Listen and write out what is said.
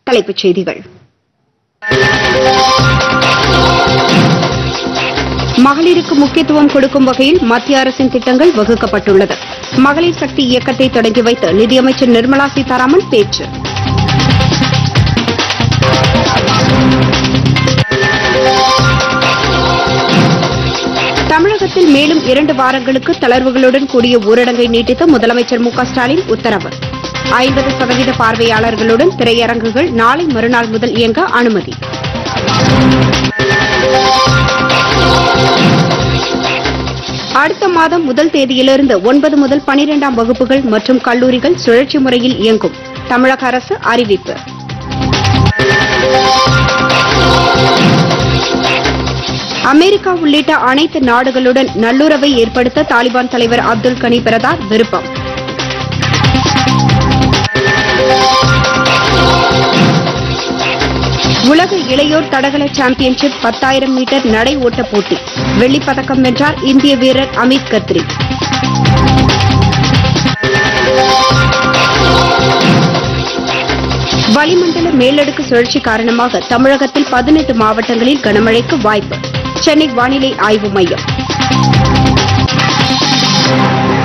தலைப்புச் செய்திகள் மகளிருக்கு முக்கியத்துவம் கொடுக்கும் வகையில் மத்திய அரசின் திட்டங்கள் வகுக்கப்பட்டுள்ளது மகளிர் சக்தி இயக்கத்தை தொடங்கி வைத்து நிதியமைச்சர் நிர்மலா சீதாராமன் பேச்சு தமிழகத்தில் மேலும் இரண்டு வாரங்களுக்கு தளர்வுகளுடன் கூடிய ஊரடங்கை நீட்டித்து முதலமைச்சர் மு க ஸ்டாலின் உத்தரவு ஐம்பது சதவீத பார்வையாளர்களுடன் திரையரங்குகள் நாளை மறுநாள் முதல் இயங்க அனுமதி அடுத்த மாதம் முதல் தேதியிலிருந்து ஒன்பது முதல் பனிரெண்டாம் வகுப்புகள் மற்றும் கல்லூரிகள் சுழற்சி முறையில் இயங்கும் தமிழக அரசு அறிவிப்பு அமெரிக்கா உள்ளிட்ட அனைத்து நாடுகளுடன் நல்லுறவை ஏற்படுத்த தாலிபான் தலைவர் அப்துல் கனி பிரதார் விருப்பம் உலக இளையோர் தடகள சாம்பியன்ஷிப் பத்தாயிரம் மீட்டர் நடை ஓட்ட போட்டி வெள்ளிப் பதக்கம் வென்றார் இந்திய வீரர் அமித் கத்ரி வளிமண்டல மேலடுக்கு சுழற்சி காரணமாக தமிழகத்தில் பதினெட்டு மாவட்டங்களில் கனமழைக்கு வாய்ப்பு சென்னை வானிலை ஆய்வு மையம்